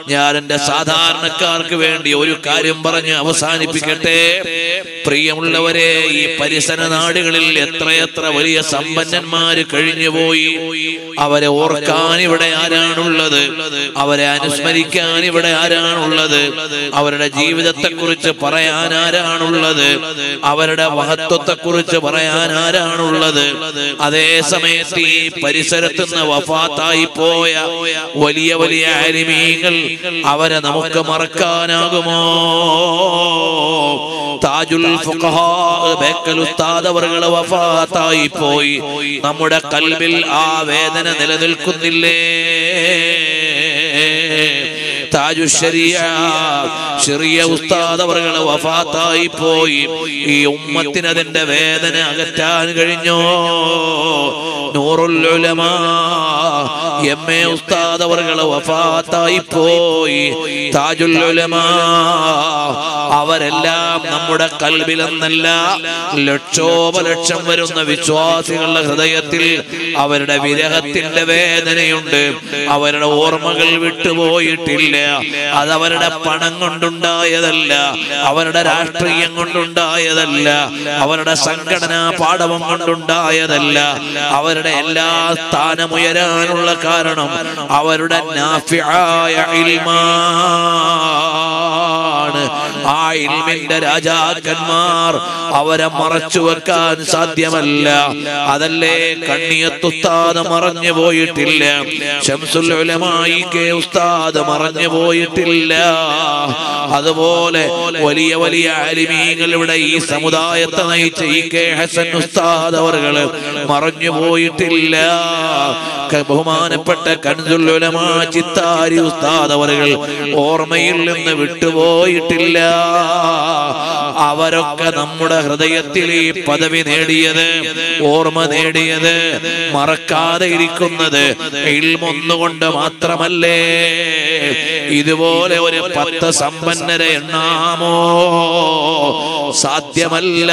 ഞാൻ എന്റെ സാധാരണക്കാർക്ക് വേണ്ടി ഒരു കാര്യം പറഞ്ഞ് അവസാനിപ്പിക്കട്ടെ പ്രിയമുള്ളവരെ ഈ പരിസര നാടുകളിൽ എത്രയെത്ര വലിയ സമ്പന്നന്മാര് കഴിഞ്ഞുപോയി അവരെ ഓർക്കാൻ ഇവിടെ ആരാണുള്ളത് അവരെ അനുസ്മരിക്കാൻ ഇവിടെ ആരാണുള്ളത് അവരുടെ ജീവിതത്തെ കുറിച്ച് പറയാൻ ആരാണുള്ളത് അവരുടെ മഹത്വത്തെ കുറിച്ച് പറയാൻ ആരാണുള്ളത് അതേ സമയത്ത് ഈ പരിസരത്ത് നിന്ന് വഫാത്തായി പോയ വലിയ വലിയ അരിമീങ്ങൾ അവരെ നമുക്ക് മറക്കാനാകുമോ താജുൽ ഫുഖഹാ ബേക്കൽ ഉസ്താദ് അവറുകൾ വഫാത്തായി പോയി നമ്മുടെ കൽബിൽ ആ വേദന നിലനിൽക്കുന്നില്ലേ താജു ശരിയ ചെറിയ ഉസ്താദ് അവറുകൾ വഫാത്തായി പോയി ഈ ഉമ്മത്തിന് അതിന്റെ വേദന അകറ്റാൻ കഴിഞ്ഞോ നൂറുൽ ഉലമാ എം എ ഉസ്താദ് അവറുകൾ വഫാത്തായി പോയി താജുൽ ഉലമാ അവരെല്ലാം നമ്മുടെ കൽബിലെന്നല്ല ലക്ഷോപലക്ഷം വരുന്ന വിശ്വാസികളുടെ ഹൃദയത്തിൽ അവരുടെ വിരഹത്തിന്റെ വേദനയുണ്ട് അവരുടെ ഓർമ്മകൾ വിട്ടുപോയിട്ടില്ല അത് അവരുടെ പണം കൊണ്ടുണ്ടായതല്ല അവരുടെ രാഷ്ട്രീയം കൊണ്ടുണ്ടായതല്ല അവരുടെ സംഘടനാ പാഠവം കൊണ്ടുണ്ടായതല്ല അവരുടെ എല്ലാ സ്ഥാനമുയരാനുള്ള കാരണം അവരുടെ നാഫിയായ ഇൽമാണ് ആ ഇൽമിന്റെ രാജാക്കന്മാർ അവരെ മറച്ചു വെക്കാൻ സാധ്യമല്ല അതല്ലേ കണ്ണിയത്തുസ്താദ് മറഞ്ഞു പോയിട്ടില്ല ഷംസുൽ ഉലമായി കെ ഉസ്താദ് മറഞ്ഞു പോയിട്ടില്ല അതുപോലെ വലിയ വലിയ അലിമീങ്ങൾ ഇവിടെ ഈ സമുദായത്തെ നയിച്ച ഈ കെ ഹസൻ ഉസ്താദ് അവർകൾ മറഞ്ഞു പോയിട്ടില്ല ക- ബഹുമാനപ്പെട്ട കൻസുൽ ഉലമാ ചിത്താരി ഉസ്താദ് അവർകൾ ഓർമ്മയിൽ നിന്ന് വിട്ടുപോയിട്ടില്ല അവരൊക്കെ നമ്മുടെ ഹൃദയത്തിൽ ഈ പദവി നേടിയത് ഓർമ്മ നേടിയത് മറക്കാതെ ഇരിക്കുന്നത് ഇൽമൊന്നുകൊണ്ട് മാത്രമല്ലേ ഇതുപോലെ ഒരു പത്ത് സമ്പന്നരെ എണ്ണാമോ സാധ്യമല്ല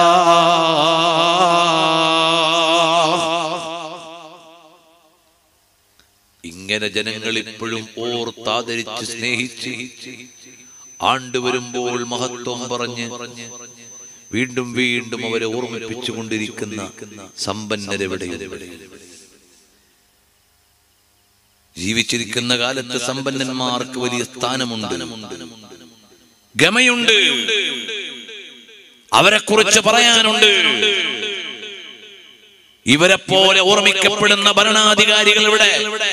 ഇങ്ങനെ ജനങ്ങൾ ഇപ്പോഴും ഓർത്താദരിച്ച് സ്നേഹിച്ച് ആണ്ട് വരുമ്പോൾ മഹത്വം പറഞ്ഞ് വീണ്ടും വീണ്ടും അവരെ ഓർമ്മിപ്പിച്ചുകൊണ്ടിരിക്കുന്ന സമ്പന്നരെവിടെ ജീവിച്ചിരിക്കുന്ന കാലത്ത് സമ്പന്നന്മാർക്ക് വലിയ സ്ഥാനമുണ്ട് ഗമയുണ്ട് അവരെ കുറിച്ച് പറയാനുണ്ട് ഇവരെ പോലെ ഓർമ്മിക്കപ്പെടുന്ന ഭരണാധികാരികൾ ഇവിടെ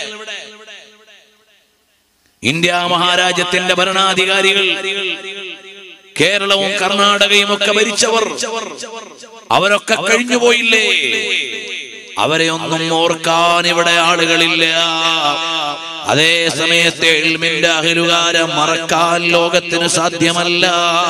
ഇന്ത്യ മഹാരാജ്യത്തിന്റെ ഭരണാധികാരികൾ കേരളവും കർണാടകയും ഒക്കെ ഭരിച്ചവർ അവരൊക്കെ കഴിഞ്ഞുപോയില്ലേ അവരെ ഒന്നും ഓർക്കാൻ ഇവിടെ ആളുകളില്ല അതേ സമയത്ത് എൽമിന്റെ അഹിലുകാരെ മറക്കാൻ ലോകത്തിന് സാധ്യമല്ല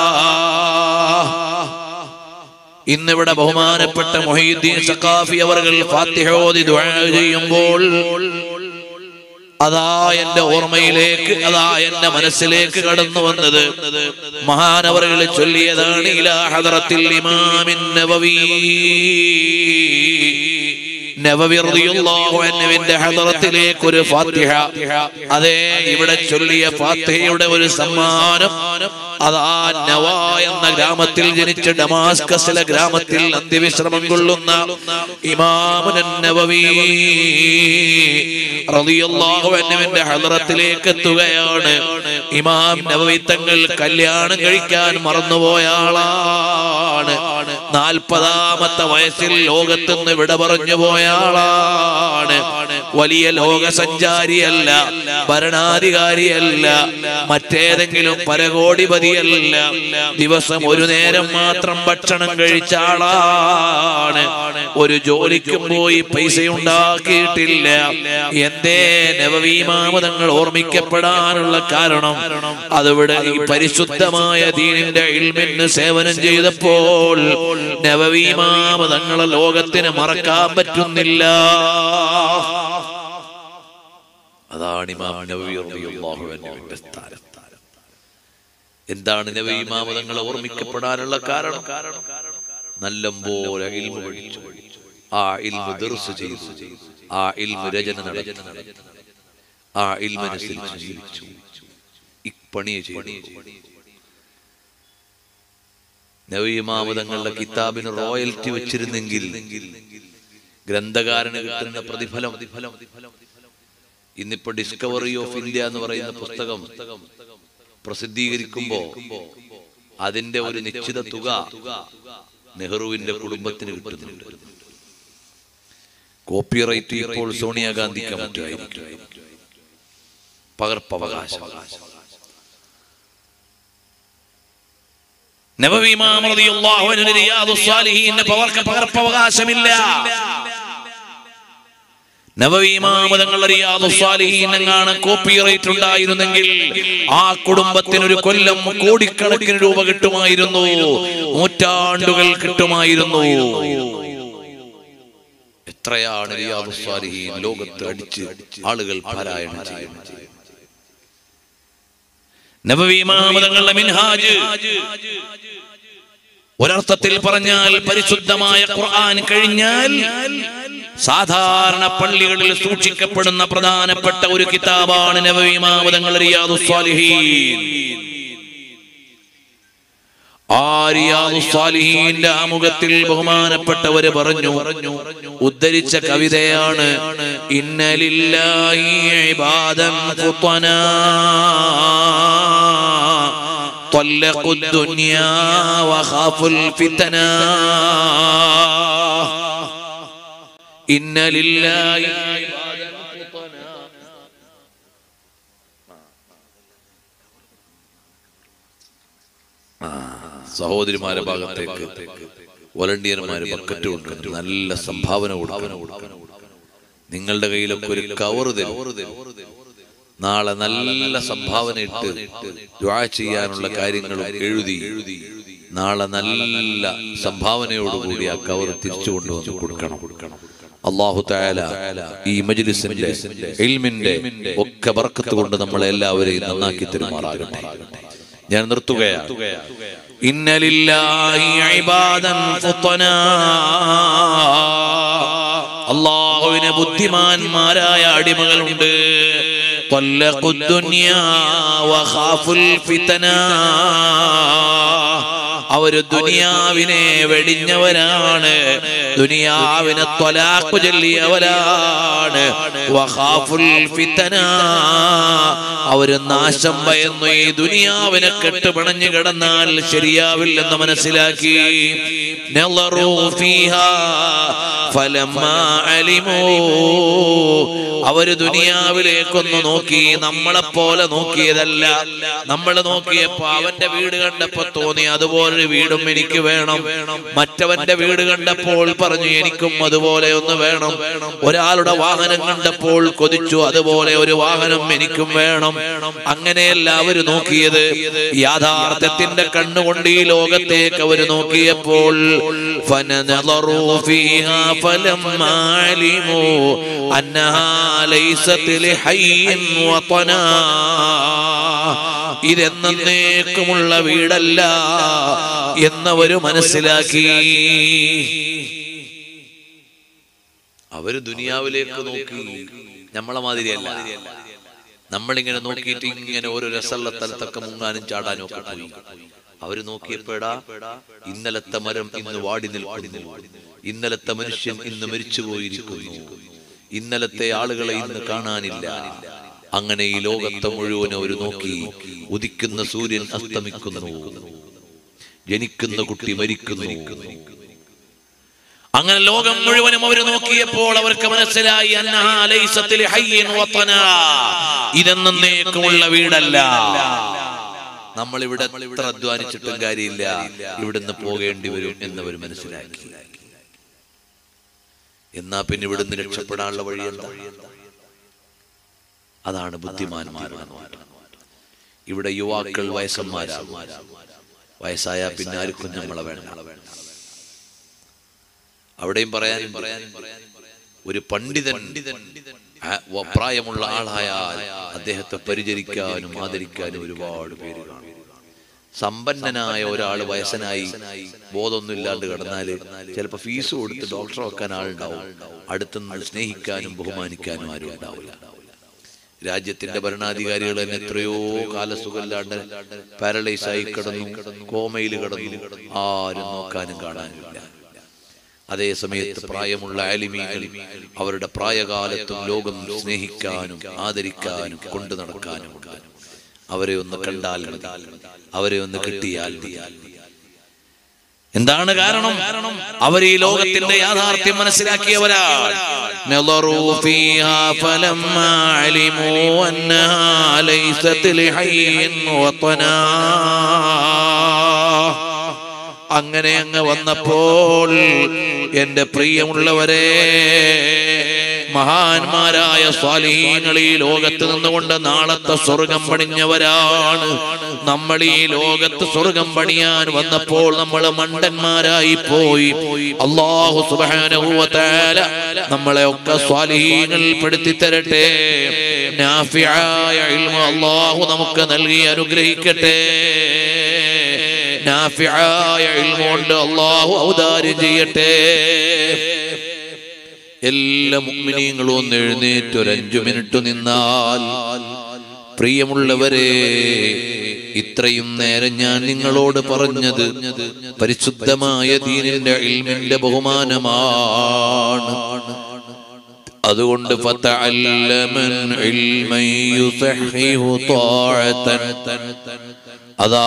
ഇന്നിവിടെ ബഹുമാനപ്പെട്ട മൊഹീദ്ദീൻ സഖാഫി അവർ ഫാത്തിഹോദി ദുആ ചെയ്യുമ്പോൾ അതാ എന്റെ ഓർമ്മയിലേക്ക് അതാ എന്റെ മനസ്സിലേക്ക് കടന്നു വന്നത് മഹാനവറുകൾ ചൊല്ലിയതാണ് ഇലാ ഹദറത്തിൽ ഇമാമിൻ നബവി നബവി റളിയല്ലാഹു അൻഹുവിന്റെ ഹദറത്തിലേക്ക് ഒരു ഫാത്തിഹ അതെ ഇവിടെ ചൊല്ലിയ ഫാത്തിഹയുടെ ഒരു സമ്മാനം അതാ നവ എന്ന ഗ്രാമത്തിൽ ജനിച്ച ഡമാസ്കസിലെ ഗ്രാമത്തിൽ അന്ത്യവിശ്രമം കൊള്ളുന്ന ഇമാമുൻ നബവി റളിയല്ലാഹു അൻഹുവിന്റെ ഹദറത്തിലേക്ക് എത്തുകയാണ് ഇമാം നബവി തങ്ങൾ കല്യാണം കഴിക്കാൻ മറന്നുപോയ ആളാണ് നാൽപ്പതാമത്തെ വയസ്സിൽ ലോകത്തുനിന്ന് വിട പറഞ്ഞു പോയ ആളാണ് വലിയ ലോക സഞ്ചാരിയല്ല ഭരണാധികാരിയല്ല മറ്റേതെങ്കിലും പരകോടിപതിയല്ല ദിവസം ഒരു നേരം മാത്രം ഭക്ഷണം കഴിച്ച ആളാണ് ഒരു ജോലിക്കും പോയി പൈസ ഉണ്ടാക്കിയിട്ടില്ല എന്തേ നവവീമാമതങ്ങൾ ഓർമ്മിക്കപ്പെടാനുള്ള കാരണം അതിവിടെ ഈ പരിശുദ്ധമായ ദീനിന്റെ ഇൽമിന് സേവനം ചെയ്തപ്പോൾ നവവീമാമതങ്ങളെ ലോകത്തിന് മറക്കാൻ പറ്റുന്നില്ല അതാണ് ഇമാം നബവി റളിയല്ലാഹു അൻഹുവിന്റെ സ്ഥാനം എന്താണ് നബി ഇമാമതങ്ങളെ ഓർമ്മിക്കപ്പെടാനുള്ള കാരണം നല്ലപോലെ ഇൽമു പഠിച്ചു ആ ഇൽമു ദർസ് ചെയ്തു ആ ഇൽമു രചന നടത്തി ആ ഇൽമനുസരിച്ച് ജീവിച്ചു പണിയെ ചെയ്തു നവീമാമതങ്ങളുടെ കിതാബിന് റോയൽറ്റി വെച്ചിരുന്നെങ്കിൽ ഗ്രന്ഥകാരന് കിട്ടുന്ന പ്രതിഫലം ഇന്നിപ്പോ ഡിസ്കവറി ഓഫ് ഇന്ത്യ എന്ന് പറയുന്ന പുസ്തകം പ്രസിദ്ധീകരിക്കുമ്പോ അതിന്റെ ഒരു നിശ്ചിത തുക നെഹ്റുവിന്റെ കുടുംബത്തിന് കിട്ടുന്നുണ്ട് കോപ്പിറൈറ്റ് ഇപ്പോൾ സോണിയാഗാന്ധിക്ക് മറ്റായിരിക്കും പകർപ്പവകാശം നബവി ഇമാം റളിയല്ലാഹു അൻഹു റിയാദുസ് സാലിഹീന്റെ പകർക്ക പകർപ്പവകാശമില്ല നബവി ഇമാം തങ്ങൾ റിയാദുസ് സാലിഹീൻ എങ്ങാണ് കോപ്പിറൈറ്റ് ഉണ്ടായിരുന്നെങ്കിൽ ആ കുടുംബത്തിന് ഒരു കൊല്ലം കോടിക്കണക്കിന് രൂപ കിട്ടുമായിരുന്നു നൂറ്റാണ്ടുകൾ കിട്ടുമായിരുന്നു എത്രയാണ് റിയാദുസ് സാലിഹീൻ ലോകത്ത് അടിച്ച് ആളുകൾ പാരായണം ചെയ്യുന്നത് നബവി ഇമാം തങ്ങളുടെ മിൻഹാജ് ഒരർത്ഥത്തിൽ പറഞ്ഞാൽ പരിശുദ്ധമായ ഖുർആൻ കഴിഞ്ഞാൽ സാധാരണ പള്ളികളിൽ സൂക്ഷിക്കപ്പെടുന്ന പ്രധാനപ്പെട്ട ഒരു കിതാബാണ് നവീമാമതങ്ങൾ റിയാദുസ്വാലിഹീൻ ആ റിയാദുസ്വാലിഹീന്റെ ആമുഖത്തിൽ ബഹുമാനപ്പെട്ടവര് പറഞ്ഞു ഉദ്ധരിച്ച കവിതയാണ് ഇന്നലില്ലാഹി ഇബാദൻ ഫുത്തനാ طلقوا الدنيا وخافوا الفتنا إن لله عبادا فطنا സഹോദരിമാരെ ഭാഗത്തേക്ക് വോളണ്ടിയർമാര് ബക്കറ്റ് കൊണ്ട് നല്ല സംഭാവന കൊടുക്കണം നിങ്ങളുടെ കയ്യിലൊക്കെ ഒരു കവർ തരും നാളെ നല്ല സംഭാവന ഇട്ട് ദ്വാ ചെയ്യാനുള്ള കാര്യങ്ങളും എഴുതി നാളെ നല്ല സംഭാവനയോടുകൂടി ആ കവർ തിരിച്ചു കൊണ്ടുവന്ന് കൊടുക്കണം അള്ളാഹു തായാല ഈ മജ്ലിസിന്റെ ഇൽമിന്റെ ഒക്കെ ബർക്കത്ത് കൊണ്ട് നമ്മളെ എല്ലാവരെയും നന്നാക്കി തെരുമാറാകട്ടെ ഞാൻ നിർത്തുകയാണ് ഇന്നലില്ലാഹി ഇബാദൻ ഫുത്തനാ അള്ളാഹുവിന് ബുദ്ധിമാന്മാരായ അടിമകളുണ്ട് طلقوا الدنيا وخافوا الفتنا അവര് ദുനിയാവിനെ വെടിഞ്ഞവരാണ് ദുനിയാവിനെ ത്വലാഖു ചൊല്ലിയവരാണ് വഖാഫുൽ ഫിതന അവര് നാശം ഭയന്നു ഈ ദുനിയാവിനെ കെട്ടുപിണഞ്ഞു കിടന്നാൽ ശരിയാവില്ലെന്ന് മനസ്സിലാക്കി നളറൂ ഫീഹാ ഫലമ്മാ അലിമൂ അവര് ദുനിയാവിലേക്കൊന്ന് നോക്കി നമ്മളെ പോലെ നോക്കിയതല്ല നമ്മൾ നോക്കിയപ്പോ അവന്റെ വീട് കണ്ടപ്പോ തോന്നി അതുപോലൊരു വീടും എനിക്ക് വേണം മറ്റവന്റെ വീട് കണ്ടപ്പോൾ പറഞ്ഞു എനിക്കും അതുപോലെ ഒന്ന് വേണം ഒരാളുടെ വാഹനം കണ്ടപ്പോൾ കൊതിച്ചു അതുപോലെ ഒരു വാഹനം എനിക്കും വേണം അങ്ങനെയല്ല അവര് നോക്കിയത് യാഥാർത്ഥ്യത്തിന്റെ കണ്ണുകൊണ്ട് ഈ ലോകത്തേക്ക് അവര് നോക്കിയപ്പോൾ فنظروا فيها فلما علموا أنها ليست لحي وطنا ഇതെന്നേക്കുമുള്ള വീടല്ല എന്നവര് മനസ്സിലാക്കി അവര് ദുനിയാവിലേക്ക് നോക്കി നമ്മളെ മാതിരിയല്ല നമ്മളിങ്ങനെ നോക്കിയിട്ട് ഇങ്ങനെ ഓരോ രസമുള്ള സ്ഥലത്തൊക്കെ മുങ്ങാനും ചാടാനും ഒക്കെ പോയി അവര് നോക്കിയപ്പോടാ ഇന്നലത്തെ മരം ഇന്ന് വാടി നിൽക്കുന്നു ഇന്നലത്തെ മനുഷ്യൻ ഇന്ന് മരിച്ചു പോയിരിക്കുന്നു ഇന്നലത്തെ ആളുകളെ ഇന്ന് കാണാനില്ല അങ്ങനെ ഈ ലോകത്തെ മുഴുവൻ അവർ നോക്കി ഉദിക്കുന്ന സൂര്യൻ അസ്തമിക്കുന്നു ജനിക്കുന്ന കുട്ടി മരിക്കുന്നു അങ്ങനെ ലോകം മുഴുവനും അവർ നോക്കിയപ്പോൾ അവർക്ക് മനസ്സിലായി അന്നഹാ ലൈസത്തിൽ ഹയ്യൻ വതന. ഇതെന്നേക്കുമുള്ള വീടല്ല നമ്മൾ ഇവിടെ എത്ര അധ്വാനിച്ചിട്ടും കാര്യമില്ല ഇവിടുന്ന് പോകേണ്ടി വരും എന്നവർ മനസ്സിലാക്കി എന്നാ പിന്നെ ഇവിടുന്ന് രക്ഷപ്പെടാനുള്ള വഴി എന്താ അതാണ് ബുദ്ധിമാന്മാരുടെ നോട്ടം ഇവിടെ യുവാക്കൾ വയസ്സന്മാരാണ് വയസ്സായ പിന്നെ ആർക്കും നമ്മളെ വേണ്ട അവിടെയും പറയാൻ പറയാൻ ഒരു പണ്ഡിതൻ ആ, വ- പ്രായമുള്ള ആളായാൽ അദ്ദേഹത്തെ പരിചരിക്കാനും ആദരിക്കാനും ഒരുപാട് പേര് കാണും സമ്പന്നനായ ഒരാൾ വയസ്സനായി ബോധമൊന്നും ഇല്ലാണ്ട് കിടന്നാല് ചിലപ്പോ ഫീസ് കൊടുത്ത് ഡോക്ടറെ വെക്കാൻ ആളുണ്ടാവും അടുത്തുനിന്ന് സ്നേഹിക്കാനും ബഹുമാനിക്കാനും ആരും ഉണ്ടാവില്ല രാജ്യത്തിന്റെ ഭരണാധികാരികൾ തന്നെ എത്രയോ കാലസുഖമില്ലാണ്ട് പാരലൈസ് ആയി കിടന്നു കോമയിൽ കിടന്നു ആരും നോക്കാനും കാണാനുമില്ല അതേ സമയത്ത് പ്രായമുള്ള ആലിമീങ്ങൾ അവരുടെ പ്രായകാലത്തും ലോകം സ്നേഹിക്കാനും ആദരിക്കാനും കൊണ്ടു നടക്കാനും ഉണ്ട് അവരെ ഒന്ന് കണ്ടാൽ മതി അവരെ ഒന്ന് കിട്ടിയാൽ മതി എന്താണ് കാരണം അവർ ഈ ലോകത്തിന്റെ യാഥാർത്ഥ്യം മനസ്സിലാക്കിയവരാണ് نظروا فيها فلما علموا أنها ليست لحي وطنا അങ്ങനെ അങ്ങ് വന്നപ്പോൾ എന്റെ പ്രിയമുള്ളവരെ മഹാന്മാരായ സ്വാലീങ്ങൾ ഈ ലോകത്ത് നിന്നുകൊണ്ട് നാളത്തെ സ്വർഗം പണിഞ്ഞവരാണ് നമ്മൾ ഈ ലോകത്ത് സ്വർഗം പണിയാൻ വന്നപ്പോൾ നമ്മൾ മണ്ടന്മാരായി പോയി അള്ളാഹു സുബാനുവല നമ്മളെ ഒക്കെ സ്വാലീങ്ങൾ പെടുത്തി തരട്ടെ നാഫിയായ ഇൽമു അള്ളാഹു നമുക്ക് നൽകി അനുഗ്രഹിക്കട്ടെ നാഫിയായ ഇൽമു കൊണ്ട് അള്ളാഹു ഔദാര്യം ചെയ്യട്ടെ എല്ലാ മുഗ്മിനീങ്ങളും ഒന്ന് എഴുന്നേറ്റ് ഒരു അഞ്ചു മിനിറ്റ് നിന്നാൽ പ്രിയമുള്ളവരെ ഇത്രയും നേരം ഞാൻ നിങ്ങളോട് പറഞ്ഞത് പരിശുദ്ധമായ ദീനിന്റെ ഇൽമിന്റെ ബഹുമാനമാണ് അതുകൊണ്ട് ഫതഅല്ലമൻ ഇൽമൻ യുസഹിഹു ത്വാഅതൻ അതാ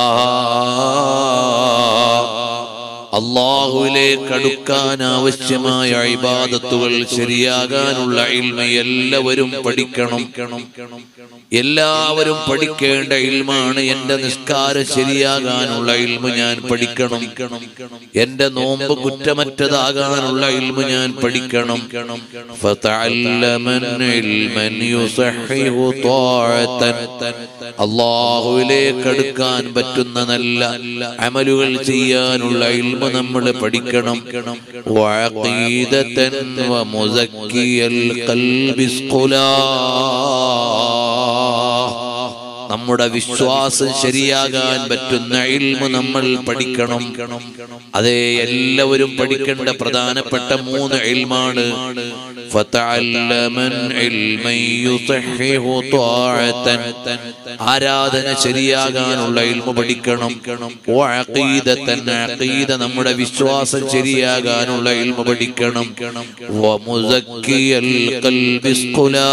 അള്ളാഹുവിലേക്ക് അടുക്കാൻ ആവശ്യമായ ഇബാദത്തുകൾ ശരിയാകാനുള്ള ഇൽമ എല്ലാവരും പഠിക്കണം എല്ലാവരും പഠിക്കേണ്ട ഇൽമാണ് എന്റെ നിസ്കാരം ശരിയാകാനുള്ള ഇൽമ ഞാൻ പഠിക്കണം എന്റെ നോമ്പ് കുറ്റമറ്റതാകാനുള്ള ഇൽമ ഞാൻ പഠിക്കണം ഫതഅല്ലമൻ ഇൽമൻ യുസഹിഹു ത്വാഅതൻ അള്ളാഹുവിലേക്ക് അടുക്കാൻ പറ്റുന്ന നല്ല അമലുകൾ ചെയ്യാനുള്ള ഇൽമ നമ്മൾ പഠിക്കണം വഅഖീദതൻ വമുസക്കിയൽ ഖൽബി സ്ഖുലാ നമ്മുടെ വിശ്വാസം ശരിയാകാൻ പറ്റുന്ന ഇൽമ നമ്മൾ പഠിക്കണം അതേ എല്ലാവരും പഠിക്കേണ്ട പ്രധാനപ്പെട്ട മൂന്ന് ഇൽമാണ് ഫതഅല്ലമൻ ഇൽമൻ യുസഹിഹു ത്വാഅതൻ ആരാധന ശരിയാകാനുള്ള ഇൽമ പഠിക്കണം വഅഖീദതൻ അഖീദ നമ്മുടെ വിശ്വാസം ശരിയാകാനുള്ള ഇൽമ പഠിക്കണം വമുസക്കിയൽ ഖൽബി സ്ഖുലാ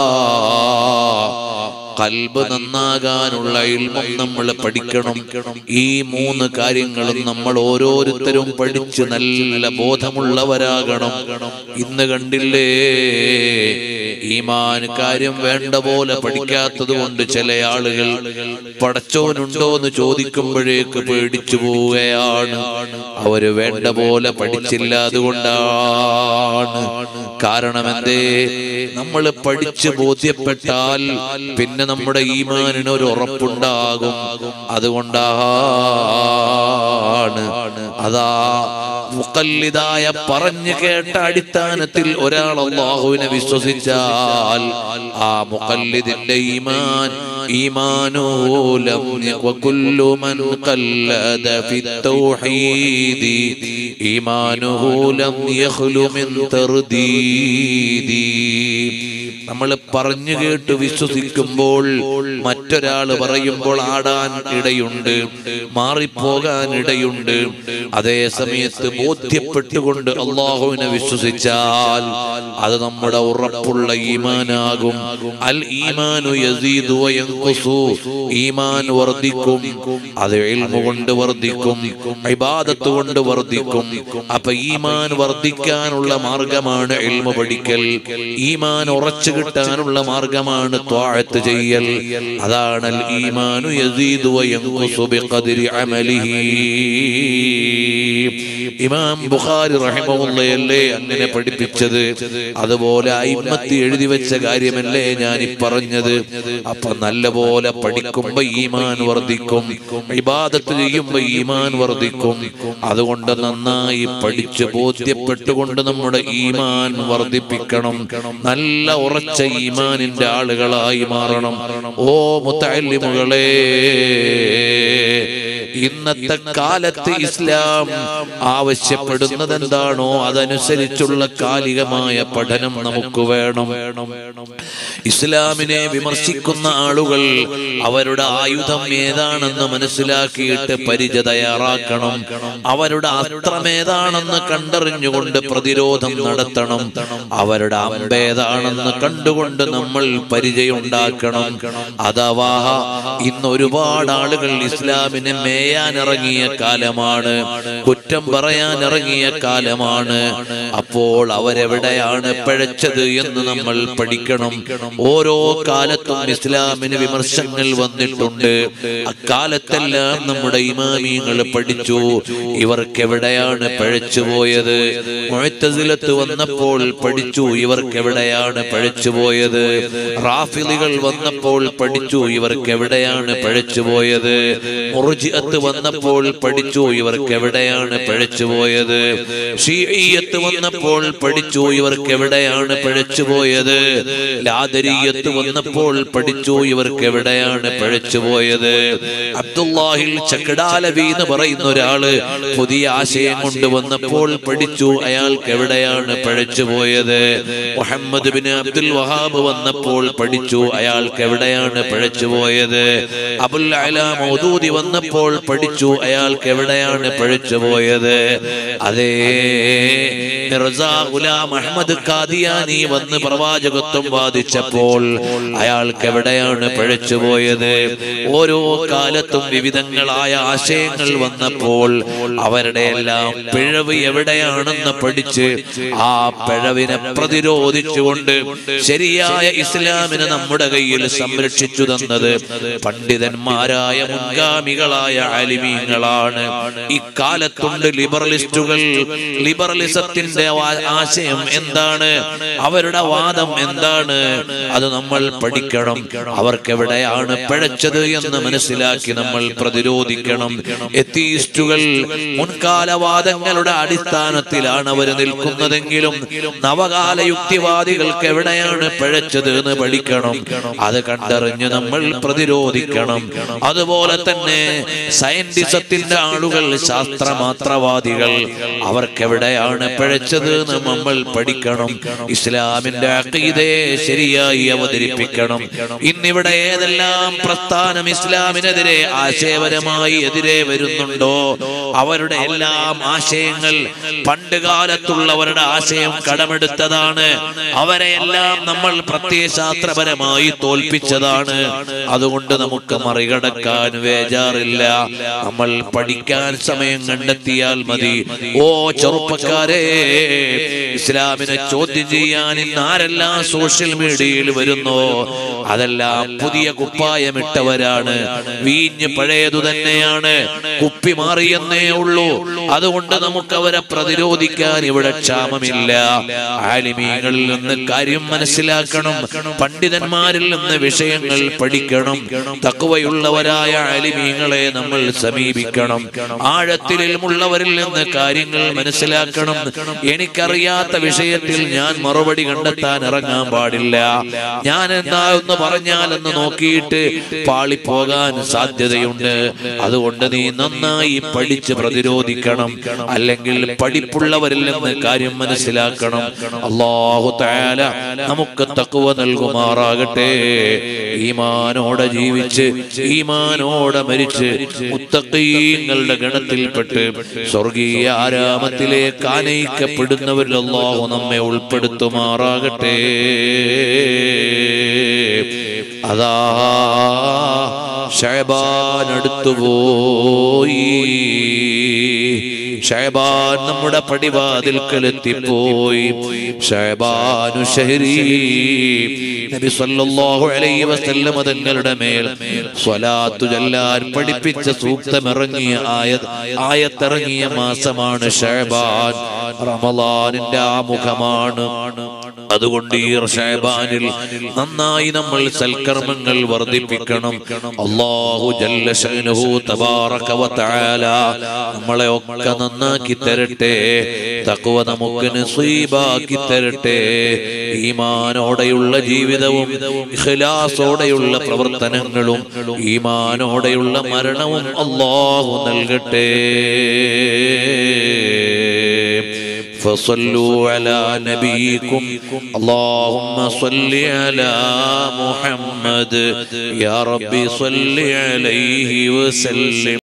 കൽബ് നന്നാകാനുള്ള ഇൽമം നമ്മൾ പഠിക്കണം ഈ മൂന്ന് കാര്യങ്ങളും നമ്മൾ ഓരോരുത്തരും പഠിച്ച് നല്ല ബോധമുള്ളവരാകണം ഇന്ന് കണ്ടില്ലേ ഈമാൻ കാര്യം വേണ്ട പോലെ പഠിക്കാത്തത് കൊണ്ട് ചില ആളുകൾ പടച്ചോനുണ്ടോ എന്ന് ചോദിക്കുമ്പോഴേക്ക് പേടിച്ചു പോവുകയാണ് അവര് വേണ്ട പോലെ പഠിച്ചില്ല അതുകൊണ്ടാണ് കാരണം എന്തേ നമ്മൾ പഠിച്ച് ബോധ്യപ്പെട്ടാൽ പിന്നെ നമ്മുടെ ഈമാനിന് ഒരു ഉറപ്പുണ്ടാകും അതുകൊണ്ടാണ് അതാ മുക്കല്ലിതായ പറഞ്ഞു കേട്ട അടിസ്ഥാനത്തിൽ ഒരാൾ അള്ളാഹുവിനെ വിശ്വസിച്ചാൽ ആ മുക്കല്ലിദിന്റെ ഈമാൻ ഈമാനൂലം وكل من قلد في التوحيد إيمانه لم يخل من ترديد നമ്മൾ പറഞ്ഞു കേട്ട് വിശ്വസിക്കുമ്പോൾ മറ്റൊരാള് പറയുമ്പോൾ ആടാൻ ഇടയുണ്ട് മാറിപ്പോകാൻ ഇടയുണ്ട് അതേ സമയത്ത് ബോധ്യപ്പെട്ടുകൊണ്ട് അള്ളാഹുവിനെ വിശ്വസിച്ചാൽ അത് നമ്മുടെ ഉറപ്പുള്ള ഈമാനാകും അൽ ഈമാനു യസീദു വയൻഖുസു ഈമാൻ വർദ്ധിക്കും അത് ഇൽമു കൊണ്ട് വർദ്ധിക്കും ഇബാദത്ത് കൊണ്ട് വർദ്ധിക്കും അപ്പൊ ഈമാൻ വർദ്ധിക്കാനുള്ള മാർഗമാണ് ഇൽമു പഠിക്കൽ ഈമാൻ ഉറച്ചു കിട്ടാനുള്ള മാർഗമാണ് ത്വാഴത്ത് ചെയ്യൽ അതാണ് അൽ ഈമാനു യസീദു വയൻഖുസു ബിഖദ്രി അമലിഹി ഇമാം ബുഖാരി റഹിമഹുള്ളയല്ലേ അങ്ങനെ പഠിപ്പിച്ചത് അതുപോലെ അയിമത്തി എഴുതി വെച്ച കാര്യമല്ലേ ഞാൻ ഈ പറഞ്ഞത് അപ്പൊ നല്ലപോലെ പഠിക്കുമ്പോ ഈമാൻ വർദ്ധിക്കും ഇബാദത്ത് ചെയ്യുമ്പോ ഈമാൻ വർദ്ധിക്കും അതുകൊണ്ട് നന്നായി പഠിച്ച് ബോധ്യപ്പെട്ടുകൊണ്ട് നമ്മുടെ ഈമാൻ വർദ്ധിപ്പിക്കണം നല്ല ഉറച്ച ഈമാനിന്റെ ആളുകളായി മാറണം ഓ മുത്തല്ലിമുകളെ ഇന്നത്തെ കാലത്ത് ഇസ്ലാം ആവശ്യപ്പെടുന്നത് എന്താണോ അതനുസരിച്ചുള്ള കാലികമായ പഠനം നമുക്ക് വേണം ഇസ്ലാമിനെ വിമർശിക്കുന്ന ആളുകൾ അവരുടെ ആയുധം ഏതാണെന്ന് മനസ്സിലാക്കിയിട്ട് പരിചയ തയ്യാറാക്കണം അവരുടെ അസ്ത്രം ഏതാണെന്ന് കണ്ടറിഞ്ഞുകൊണ്ട് പ്രതിരോധം നടത്തണം അവരുടെ അമ്പേതാണെന്ന് കണ്ടുകൊണ്ട് നമ്മൾ പരിചയമുണ്ടാക്കണം അഥവാ ഇന്ന് ഒരുപാട് ആളുകൾ ഇസ്ലാമിനെ മേയാൻ ഇറങ്ങിയ കാലമാണ് കുറ്റം പറയാൻ ഇറങ്ങിയ കാലമാണ് അപ്പോൾ അവരെവിടെയാണ് പിഴച്ചത് എന്ന് നമ്മൾ പഠിക്കണം ഓരോ കാലത്തും ഇസ്ലാമിന് വിമർശങ്ങൾ വന്നിട്ടുണ്ട് അക്കാലത്തെല്ലാം നമ്മുടെ ഇമാമിയങ്ങൾ പഠിച്ചു ഇവർക്ക് എവിടെയാണ് പഴച്ചുപോയത് മുഴത്തസിലത്ത് വന്നപ്പോൾ പഠിച്ചു ഇവർക്ക് എവിടെയാണ് പഴച്ചുപോയത് റാഫിലികൾ വന്നപ്പോൾ പഠിച്ചു ഇവർക്ക് എവിടെയാണ് പഴച്ചുപോയത് മുറുജിയത്ത് വന്നപ്പോൾ പഠിച്ചു ഇവർക്ക് എവിടെയാണ് പഴച്ചുപോയത് ഷീയത്ത് വന്നപ്പോൾ പഠിച്ചു ഇവർക്ക് എവിടെയാണ് പഴച്ചുപോയത് ലാദരീയത്ത് വന്നപ്പോൾ പഠിച്ചു ഇവർക്ക് എവിടെയാണ് പഴച്ചുപോയത് അബ്ദുല്ലാഹിൽ ചക്കടാലവി എന്ന് പറയുന്ന ഒരാള് പുതിയ ആശയം കൊണ്ടുവന്നപ്പോൾ പഠിച്ചു അയാൾക്ക് എവിടെയാണ് പഴച്ചുപോയത് മുഹമ്മദ് ബിൻ അബ്ദുൽ വഹാബ് വന്നപ്പോൾ പഠിച്ചു അയാൾക്ക് എവിടെയാണ് പഴച്ചുപോയത് അബുൽ അല മൗദൂദി വന്നപ്പോൾ പഠിച്ചു അയാൾക്ക് എവിടെയാണ് പഴച്ചുപോയത് അതേ മിർസ ഗുലാം അഹമ്മദ് ഖാദിയാനി വന്ന് പ്രവാചകത്വം വാദിച്ചപ്പോൾ അയാൾക്ക് എവിടെയാണ് പഴച്ചുപോയത് ഓരോ കാലത്തും വിവിധങ്ങളായ ആശയങ്ങൾ വന്നപ്പോൾ അവരുടെ എല്ലാം പിഴവ് എവിടെയാണെന്ന് പഠിച്ച് ആ പിഴവിനെ പ്രതിരോധിച്ചുകൊണ്ട് ശരിയായ ഇസ്ലാമിനെ നമ്മുടെ കയ്യിൽ സംരക്ഷിച്ചു തന്നത് പണ്ഡിതന്മാരായ മുൻഗാമികളായ അലിമീങ്ങളാണ് ഇക്കാലത്തുണ്ട് ലിബറലിസ്റ്റുകൾ ലിബറലിസത്തിന്റെ ആ- ആശയം എന്താണ് അവരുടെ വാദം എന്താണ് അത് നമ്മൾ പഠിക്കണം അവർക്ക് എവിടെയാണ് പിഴച്ചത് എന്ന് മനസ്സിലാക്കി നമ്മൾ പ്രതിരോധിക്കണം എത്തീസ്റ്റുകൾ മുൻകാലവാദങ്ങളുടെ അടിസ്ഥാനത്തിലാണ് അവർ നിൽക്കുന്നതെങ്കിലും നവകാല യുക്തിവാദികൾക്ക് എവിടെയാണ് പിഴച്ചത് എന്ന് പഠിക്കണം അത് കണ്ടറിഞ്ഞ് നമ്മൾ പ്രതിരോധിക്കണം അതുപോലെ തന്നെ സയന്റിസത്തിന്റെ ആളുകൾ ശാസ്ത്രമാത്രവാദികൾ അവർക്ക് എവിടെയാണ് പിഴച്ചത് എന്ന് നമ്മൾ പഠിക്കണം ഇസ്ലാമിന്റെ അഖീദയെ ശരിയായി അവതരിപ്പിക്കണം ഇന്നിവിടെ ഏതെല്ലാം പ്രസ്ഥാനം ഇസ്ലാമിനെതിരെ ആശയപരമായി എതിരെ വരുന്നുണ്ടോ അവരുടെ എല്ലാം ആശയങ്ങൾ പണ്ട് കാലത്തുള്ളവരുടെ ആശയം കടമെടുത്തതാണ് അവരെ എല്ലാം നമ്മൾ പ്രത്യയശാസ്ത്രപരമായി തോൽപ്പിച്ചതാണ് അതുകൊണ്ട് നമുക്ക് മറികടക്കാൻ വേജാറില്ല നമ്മൾ പഠിക്കാൻ സമയം കണ്ടെത്തിയാൽ മതി ഓ ചെറുപ്പക്കാരെ ഇസ്ലാമിനെ ചോദ്യം ചെയ്യാൻ ഇന്ന് ആരെല്ലാം സോഷ്യൽ മീഡിയയിൽ വരുന്നോ അതെല്ലാം പുതിയ കുപ്പായമിട്ടവരാണ് വീഞ്ഞ് പഴയതു തന്നെയാണ് കുപ്പി മാറിയെന്നേ ഉള്ളൂ അതുകൊണ്ട് നമുക്ക് അവരെ പ്രതിരോധിക്കാൻ ഇവിടെ ക്ഷാമമില്ല ആലിമീങ്ങളിൽ നിന്ന് കാര്യം മനസ്സിലാക്കണം പണ്ഡിതന്മാരിൽ നിന്ന് വിഷയങ്ങൾ പഠിക്കണം തക്കുവയുള്ളവരായ ആലിമീങ്ങളെ നമ്മൾ സമീപിക്കണം ആഴത്തിലുള്ളവരിൽ നിന്ന് കാര്യങ്ങൾ മനസ്സിലാക്കണം എനിക്കറിയാത്ത വിഷയത്തിൽ ഞാൻ മറുപടി കണ്ടെത്താൻ ഇറങ്ങാൻ പാടില്ല ഞാൻ എന്താ എന്ന് പറഞ്ഞാൽ എന്ന് നോക്കിയിട്ട് പാളിപ്പോകാൻ സാധ്യതയുണ്ട് അതുകൊണ്ട് നീ നന്നായി പഠിച്ച് പ്രതിരോധിക്കണം അല്ലെങ്കിൽ പഠിപ്പുള്ളവരിൽ നിന്ന് കാര്യം മനസ്സിലാക്കണം അള്ളാഹു താല നമുക്ക് തക്കുവ നൽകുമാറാകട്ടെ ഈമാനോടെ ജീവിച്ച് ഈമാനോടെ മരിച്ച് മുത്തക്കീങ്ങളുടെ ഗണത്തിൽപ്പെട്ട് സ്വർഗീയ ആരാമത്തിലേക്ക് ആനയിക്കപ്പെടുന്നവരിൽ അള്ളാഹു നമ്മെ ഉൾപ്പെടുത്തുമാറാകട്ടെ അതാ ഷഹബാൻ അടുത്തുപോയി ഷഹബാൻ നമ്മുടെ പടിവാതിൽക്കലെത്തിപ്പോയി ഷഹബാനു ഷഹരി നബി സല്ലല്ലാഹു അലൈഹി വസല്ലം തങ്ങളുടെ മേൽ സ്വലാത്തു ചൊല്ലാൻ പഠിപ്പിച്ച സൂക്തമിറങ്ങിയ ആയത് ആയത്തിറങ്ങിയ മാസമാണ് ഷഹബാൻ റമളാനിന്റെ ആമുഖമാണ് അതുകൊണ്ട് ഈ ഷഹബാനിൽ നന്നായി നമ്മൾ സൽക്കർമ്മങ്ങൾ വർദ്ധിപ്പിക്കണം അള്ളാഹു ജല്ല ശഅ്നുഹു തബാറക വ തആല നമ്മളെ ഒക്കെ നന്നാക്കി തരട്ടെ തഖ്വ നമുക്ക് നസീബാക്കി തരട്ടെ ഈമാനോടെയുള്ള ജീവിതവും ഇഖ്ലാസോടെയുള്ള പ്രവർത്തനങ്ങളും ഈമാനോടെയുള്ള മരണവും അള്ളാഹു നൽകട്ടെ فصلوا على نبيكم اللهم صل على محمد يا ربي صل عليه وسلم